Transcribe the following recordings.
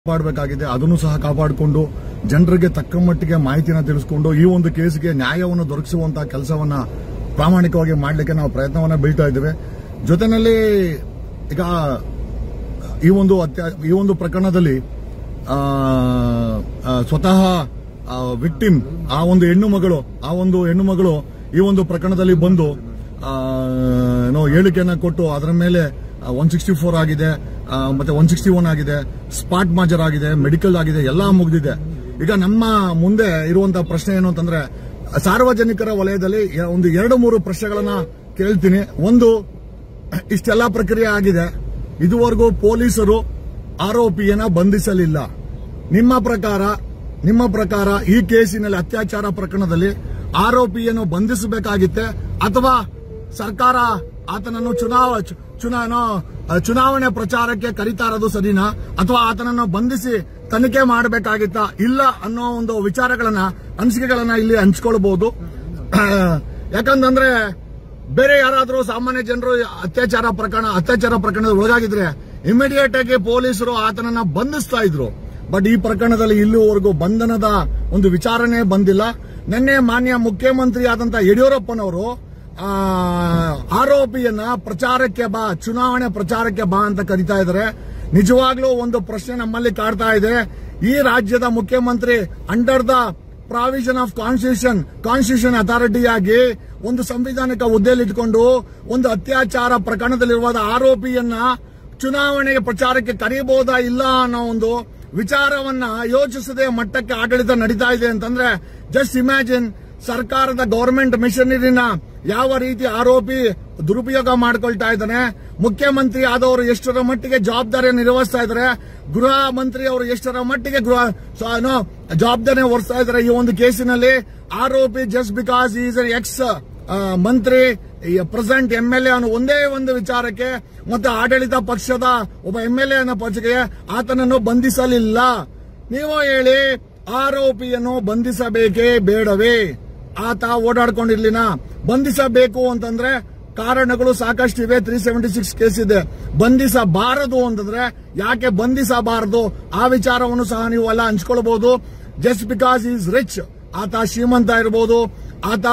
ಕಾಪಾಡಬೇಕಾಗಿದೆ ಅದನ್ನು ಸಹ ಕಾಪಾಡಿಕೊಂಡು ಜನರಿಗೆ ತಕ್ಕ ಮಟ್ಟಿಗೆ ಮಾಹಿತಿನ ತಿಳಿಸಿಕೊಂಡು ಈ ಒಂದು ಕೇಸ್ಗೆ ನ್ಯಾಯವನ್ನು ದೊರಕಿಸುವಂತಹ ಕೆಲಸವನ್ನ ಪ್ರಾಮಾಣಿಕವಾಗಿ ಮಾಡಲಿಕ್ಕೆ ನಾವು ಪ್ರಯತ್ನವನ್ನ ಬೀಳ್ತಾ ಇದ್ದೇವೆ ಜೊತೆಯಲ್ಲಿ ಈಗ ಈ ಒಂದು ಅತ್ಯಾ- ಈ ಒಂದು ಪ್ರಕರಣದಲ್ಲಿ ಆ, ಆ, ಸ್ವತಃ ವಿಕ್ಟಿಮ್ ಆ ಒಂದು ಹೆಣ್ಣು ಮಗಳು ಆ ಒಂದು ಹೆಣ್ಣು ಮಗಳು ಈ ಒಂದು ಪ್ರಕರಣದಲ್ಲಿ ಬಂದು ಆ, ಏನೋ ಹೇಳಿಕೆಯನ್ನ ಕೊಟ್ಟು ಅದರ ಮೇಲೆ ಒನ್ ಸಿಕ್ಸ್ಟಿ ಫೋರ್ ಆಗಿದೆ ಆ, ಮತ್ತೆ ಒನ್ ಸಿಕ್ಸ್ಟಿ ಒನ್ ಆಗಿದೆ ಸ್ಪಾಟ್ ಮಾಜರ್ ಆಗಿದೆ ಮೆಡಿಕಲ್ ಆಗಿದೆ ಎಲ್ಲಾ ಮುಗಿದಿದೆ ಈಗ ನಮ್ಮ ಮುಂದೆ ಇರುವಂತಹ ಪ್ರಶ್ನೆ ಏನು ಅಂತಂದ್ರೆ ಸಾರ್ವಜನಿಕರ ವಲಯದಲ್ಲಿ ಯ- ಒಂದು ಎರಡು ಮೂರು ಪ್ರಶ್ನೆಗಳನ್ನ ಕೇಳ್ತೀನಿ ಒಂದು ಇಷ್ಟೆಲ್ಲ ಪ್ರಕ್ರಿಯೆ ಆಗಿದೆ ಇದುವರೆಗೂ ಪೊಲೀಸರು ಆರೋಪಿಯನ್ನ ಬಂಧಿಸಲಿಲ್ಲ ನಿಮ್ಮ ಪ್ರಕಾರ ನಿಮ್ಮ ಪ್ರಕಾರ ಈ ಕೇಸಿನಲ್ಲಿ ಅತ್ಯಾಚಾರ ಪ್ರಕರಣದಲ್ಲಿ ಆರೋಪಿಯನ್ನು ಬಂಧಿಸಬೇಕಾಗಿತ್ತೆ ಅಥವಾ ಸರ್ಕಾರ ಆತನನ್ನು ಚುನಾವ ಚು- ಚುನಾ- ಏನೋ, ಆ, ಚುನಾವಣೆ ಪ್ರಚಾರಕ್ಕೆ ಕರೀತಾ ಇರೋದು ಸರಿನಾ ಅಥವಾ ಆತನನ್ನು ಬಂಧಿಸಿ ತನಿಖೆ ಮಾಡಬೇಕಾಗಿತ್ತಾ ಇಲ್ಲ ಅನ್ನೋ ಒಂದು ವಿಚಾರಗಳನ್ನ ಅನಿಸಿಕೆಗಳನ್ನ ಇಲ್ಲಿ ಹಂಚ್ಕೊಳ್ಬಹುದು ಯಾಕಂತಂದ್ರೆ ಬೇರೆ ಯಾರಾದ್ರೂ ಸಾಮಾನ್ಯ ಜನರು ಅತ್ಯಾಚಾರ ಪ್ರಕರಣ ಅತ್ಯಾಚಾರ ಪ್ರಕರಣದ ಒಳಗಾಗಿದ್ರೆ ಇಮಿಡಿಯೇಟ್ ಆಗಿ ಪೊಲೀಸರು ಆತನನ್ನ ಬಂಧಿಸ್ತಾ ಇದ್ರು ಬಟ್ ಈ ಪ್ರಕರಣದಲ್ಲಿ ಇಲ್ಲಿವರೆಗೂ ಬಂಧನದ ಒಂದು ವಿಚಾರಣೆ ಬಂದಿಲ್ಲ ನಿನ್ನೆ ಮಾನ್ಯ ಮುಖ್ಯಮಂತ್ರಿ ಆದಂತ ಯಡಿಯೂರಪ್ಪನವರು ಆ, ಆರೋಪಿಯನ್ನ ಪ್ರಚಾರಕ್ಕೆ ಬಾ ಚುನಾವಣೆ ಪ್ರಚಾರಕ್ಕೆ ಬಾ ಅಂತ ಕರೀತಾ ಇದ್ದಾರೆ ನಿಜವಾಗ್ಲೂ ಒಂದು ಪ್ರಶ್ನೆ ನಮ್ಮಲ್ಲಿ ಕಾಡ್ತಾ ಇದೆ ಈ ರಾಜ್ಯದ ಮುಖ್ಯಮಂತ್ರಿ under the provision of constitution constitution ಅಥಾರಿಟಿಯಾಗಿ ಒಂದು ಸಂವಿಧಾನಿಕ ಹುದ್ದೆಯಲ್ಲಿ ಇಟ್ಕೊಂಡು ಒಂದು ಅತ್ಯಾಚಾರ ಪ್ರಕರಣದಲ್ಲಿರುವ ಆರೋಪಿಯನ್ನ ಚುನಾವಣೆಗೆ ಪ್ರಚಾರಕ್ಕೆ ಕರೀಬಹುದಾ ಇಲ್ಲ ಅನ್ನೋ ಒಂದು ವಿಚಾರವನ್ನ ಯೋಚಿಸದೆ ಮಟ್ಟಕ್ಕೆ ಆಡಳಿತ ನಡೀತಾ ಇದೆ ಅಂತಂದ್ರೆ ಜಸ್ಟ್ ಇಮ್ಯಾಜಿನ್ ಸರ್ಕಾರದ ಗವರ್ಮೆಂಟ್ ಮಿಷನರಿನ ಯಾವ ರೀತಿ ಆರೋಪಿ ದುರುಪಯೋಗ ಮಾಡ್ಕೊಳ್ತಾ ಇದ್ದಾನೆ ಮುಖ್ಯಮಂತ್ರಿ ಆದವರು ಎಷ್ಟರ ಮಟ್ಟಿಗೆ ಜವಾಬ್ದಾರಿಯನ್ನು ನಿರ್ವಹಿಸ್ತಾ ಇದ್ದಾರೆ ಗೃಹ ಮಂತ್ರಿ ಅವರು ಎಷ್ಟರ ಮಟ್ಟಿಗೆ ಗೃಹ ಸೊ, ಏನೋ, ಜವಾಬ್ದಾರಿ ಹೊರಿಸ್ತಾ ಇದ್ದಾರೆ ಈ ಒಂದು ಕೇಸಿನಲ್ಲಿ ಆರೋಪಿ ಜಸ್ಟ್ ಬಿಕಾಸ್ ಈಸ್ ಎಕ್ಸ್ ಮಂತ್ರಿ ಪ್ರೆಸೆಂಟ್ ಎಂ ಎಲ್ ಎ ಅನ್ನೋ ಒಂದೇ ಒಂದು ವಿಚಾರಕ್ಕೆ ಮತ್ತೆ ಆಡಳಿತ ಪಕ್ಷದ ಒಬ್ಬ ಎಂ ಎಲ್ ಎ ಅನ್ನೋ ಪಕ್ಷಕ್ಕೆ ಆತನನ್ನು ಬಂಧಿಸಲಿಲ್ಲ ನೀವು ಹೇಳಿ ಆರೋಪಿಯನ್ನು ಬಂಧಿಸಬೇಕೇ ಬೇಡವೇ ಆತ ಓಡಾಡ್ಕೊಂಡಿರ್ಲಿನ ಬಂಧಿಸಬೇಕು ಅಂತಂದ್ರೆ ಕಾರಣಗಳು ಸಾಕಷ್ಟಿವೆ ತ್ರೀ ಸೆವೆಂಟಿ ಸಿಕ್ಸ್ ಕೇಸ್ ಇದೆ ಬಂಧಿಸಬಾರದು ಅಂತಂದ್ರೆ ಯಾಕೆ ಬಂಧಿಸಬಾರದು ಆ ವಿಚಾರವನ್ನು ಸಹ ನೀವು ಎಲ್ಲ ಹಂಚ್ಕೊಳ್ಬಹುದು ಜಸ್ಟ್ ಬಿಕಾಸ್ ಈಸ್ ರಿಚ್ ಆತ ಶ್ರೀಮಂತ ಇರಬಹುದು ಆತ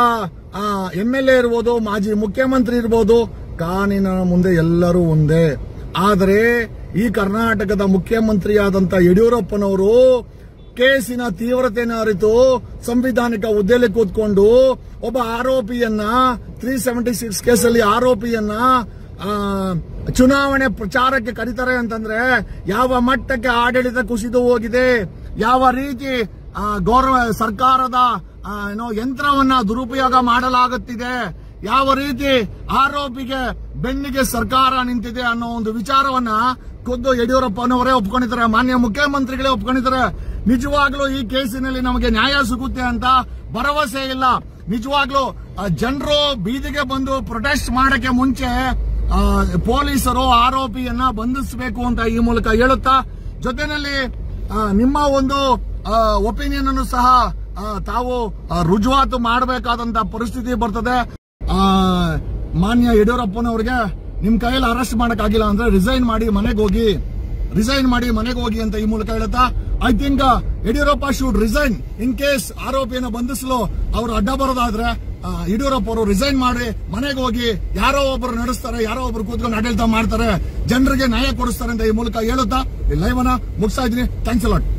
ಎಂ ಎಲ್ ಎ ಇರ್ಬೋದು ಮಾಜಿ ಮುಖ್ಯಮಂತ್ರಿ ಇರ್ಬೋದು ಕಾನೂನಿನ ಮುಂದೆ ಎಲ್ಲರೂ ಒಂದೇ ಆದರೆ ಈ ಕರ್ನಾಟಕದ ಮುಖ್ಯಮಂತ್ರಿಯಾದಂತ ಯಡಿಯೂರಪ್ಪನವರು ಕೇಸಿನ ತೀವ್ರತೆಯನ್ನು ಅರಿತು ಸಂವಿಧಾನಿಕ ಹುದ್ದೆಯಲ್ಲಿ ಕೂತ್ಕೊಂಡು ಒಬ್ಬ ಆರೋಪಿಯನ್ನ ತ್ರೀ ಸೆವೆಂಟಿ ಸಿಕ್ಸ್ ಕೇಸಲ್ಲಿ ಆರೋಪಿಯನ್ನ ಆ, ಚುನಾವಣೆ ಪ್ರಚಾರಕ್ಕೆ ಕರೀತಾರೆ ಅಂತಂದ್ರೆ ಯಾವ ಮಟ್ಟಕ್ಕೆ ಆಡಳಿತ ಕುಸಿದು ಹೋಗಿದೆ ಯಾವ ರೀತಿ ಆ, ಗೌರವ ಸರ್ಕಾರದ ಆ, ಏನೋ ಯಂತ್ರವನ್ನ ದುರುಪಯೋಗ ಮಾಡಲಾಗುತ್ತಿದೆ ಯಾವ ರೀತಿ ಆರೋಪಿಗೆ ಬೆನ್ನಿಗೆ ಸರ್ಕಾರ ನಿಂತಿದೆ ಅನ್ನೋ ಒಂದು ವಿಚಾರವನ್ನ ಖುದ್ದು ಯಡಿಯೂರಪ್ಪನವರೇ ಒಪ್ಕೊಂಡಿದ್ದಾರೆ ಮಾನ್ಯ ಮುಖ್ಯಮಂತ್ರಿಗಳೇ ಒಪ್ಕೊಂಡಿದ್ದಾರೆ ನಿಜವಾಗ್ಲೂ ಈ ಕೇಸಿನಲ್ಲಿ ನಮಗೆ ನ್ಯಾಯ ಸಿಗುತ್ತೆ ಅಂತ ಭರವಸೆ ಇಲ್ಲ ನಿಜವಾಗ್ಲೂ ಜನರು ಬೀದಿಗೆ ಬಂದು ಪ್ರೊಟೆಸ್ಟ್ ಮಾಡಕ್ಕೆ ಮುಂಚೆ ಆ, ಪೊಲೀಸರು ಆರೋಪಿಯನ್ನ ಬಂಧಿಸಬೇಕು ಅಂತ ಈ ಮೂಲಕ ಹೇಳುತ್ತಾ ಜೊತೆಯಲ್ಲಿ ಆ, ನಿಮ್ಮ ಒಂದು ಒಪಿನಿಯನ್ ಅನ್ನು ಸಹ ಆ, ತಾವು ಆ, ರುಜುವಾತು ಮಾಡಬೇಕಾದಂತ ಪರಿಸ್ಥಿತಿ ಬರ್ತದೆ ಆ, ಮಾನ್ಯ ಯಡಿಯೂರಪ್ಪನವ್ರಿಗೆ ನಿಮ್ ಕೈಯಲ್ಲಿ ಅರೆಸ್ಟ್ ಮಾಡಕ್ಕಾಗಿಲ್ಲ ಅಂದ್ರೆ ರಿಸೈನ್ ಮಾಡಿ ಮನೆಗೆ ಹೋಗಿ ರಿಸೈನ್ ಮಾಡಿ ಮನೆಗೆ ಹೋಗಿ ಅಂತ ಈ ಮೂಲಕ ಹೇಳುತ್ತಾ I think Yediyurappa should resign in case ಆರೋಪಿಯನ್ನು ಬಂಧಿಸಲು ಅವರು ಅಡ್ಡ ಬರೋದಾದ್ರೆ ಆ, ಯಡಿಯೂರಪ್ಪ ಅವರು ರಿಸೈನ್ ಮಾಡಿ ಮನೆಗೆ ಹೋಗಿ ಯಾರೋ ಒಬ್ಬರು ನಡೆಸ್ತಾರೆ ಯಾರೋ ಒಬ್ರು ಕೂತ್ಕೊಂಡು ಆಡಳಿತ ಮಾಡ್ತಾರೆ ಜನರಿಗೆ ನ್ಯಾಯ ಕೊಡಿಸ್ತಾರೆ ಅಂತ ಈ ಮೂಲಕ ಹೇಳುತ್ತಾ ಈ ಲೈವ್ ಅನ್ನ ಮುಗಿಸ್ತಾ ಇದ್ದೀನಿ ಥ್ಯಾಂಕ್ಸ್ ಅಲಾಟ್